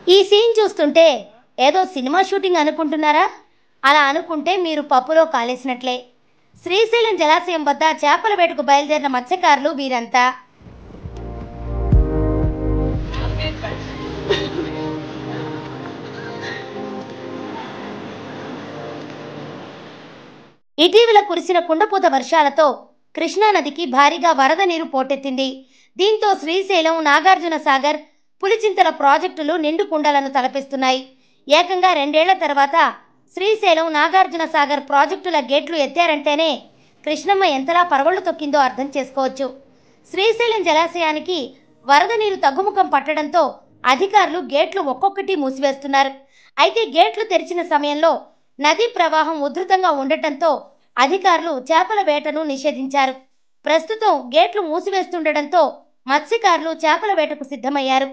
ఈ సీన్ చూస్తుంటే ఏదో సినిమా షూటింగ్ అనుకుంటున్నారా అలా అనుకుంటే మీరు పప్పులో కాలేసినట్లే శ్రీశైలం జలాశయం వద్ద చేపల వేటకు బయలుదేరిన మత్స్యకారులు వీరంతా ఇటీవల కురిసిన కుండపోత వర్షాలతో కృష్ణానదికి భారీగా వరద నీరు పోటెత్తింది దీంతో శ్రీశైలం నాగార్జున సాగర్ పులిచింతల ప్రాజెక్టులు నిండు కుండలను తలపిస్తున్నాయి ఏకంగా రెండేళ్ల తర్వాత శ్రీశైలం నాగార్జున సాగర్ ప్రాజెక్టుల గేట్లు ఎత్తారంటేనే కృష్ణమ్మ ఎంతలా పరవళ్లు తొక్కిందో అర్థం చేసుకోవచ్చు శ్రీశైలం జలాశయానికి వరద నీరు తగ్గుముఖం పట్టడంతో అధికారులు గేట్లు ఒక్కొక్కటి మూసివేస్తున్నారు అయితే గేట్లు తెరిచిన సమయంలో నదీ ప్రవాహం ఉధృతంగా ఉండటంతో అధికారులు చేపల వేటను నిషేధించారు ప్రస్తుతం గేట్లు మూసివేస్తుండటంతో మత్స్యకారులు చేపల వేటకు సిద్ధమయ్యారు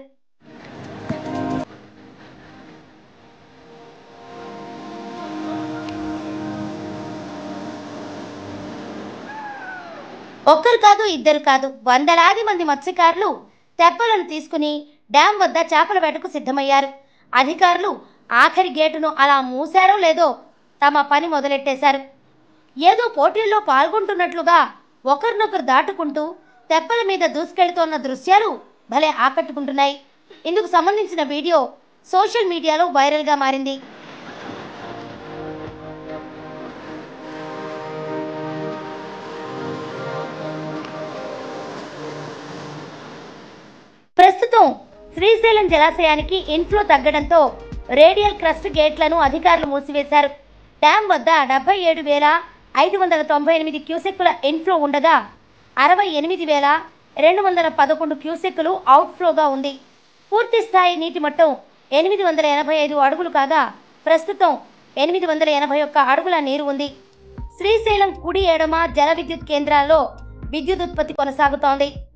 ఒక్కరు కాదు ఇద్దరు కాదు వందలాది మంది మత్స్యకారులు తెప్పలను తీసుకుని డ్యాం వద్ద చేపల వేటకు సిద్ధమయ్యారు అధికారులు ఆఖరి గేటును అలా మూసారో లేదో తమ పని మొదలెట్టేశారు ఏదో పోటీల్లో పాల్గొంటున్నట్లుగా ఒకరినొకరు దాటుకుంటూ తెప్పల మీద దూసుకెళ్తోన్న దృశ్యాలు భలే ఆకట్టుకుంటున్నాయి ఇందుకు సంబంధించిన వీడియో సోషల్ మీడియాలో వైరల్గా మారింది ప్రస్తుతం శ్రీశైలం జలాశయానికి ఇన్ఫ్లో తగ్గడంతో రేడియల్ క్రస్ట్ గేట్లను అధికారులు మూసివేశారు డ్యాం వద్ద డెబ్బై ఏడు వేల ఐదు వందల తొంభై ఎనిమిది క్యూసెక్కుల ఇన్ఫ్లో ఉండగా అరవై ఎనిమిది వేల రెండు వందల పదకొండు క్యూసెక్కులు అవుట్ఫ్లోగా ఉంది పూర్తి స్థాయి నీటి మట్టం ఎనిమిది వందల ఎనభై ఐదు అడుగులు కాగా ప్రస్తుతం ఎనిమిది వందల ఎనభై ఒక్క అడుగుల నీరు ఉంది శ్రీశైలం కుడి ఎడమ జల విద్యుత్ కేంద్రాల్లో విద్యుత్ ఉత్పత్తి కొనసాగుతోంది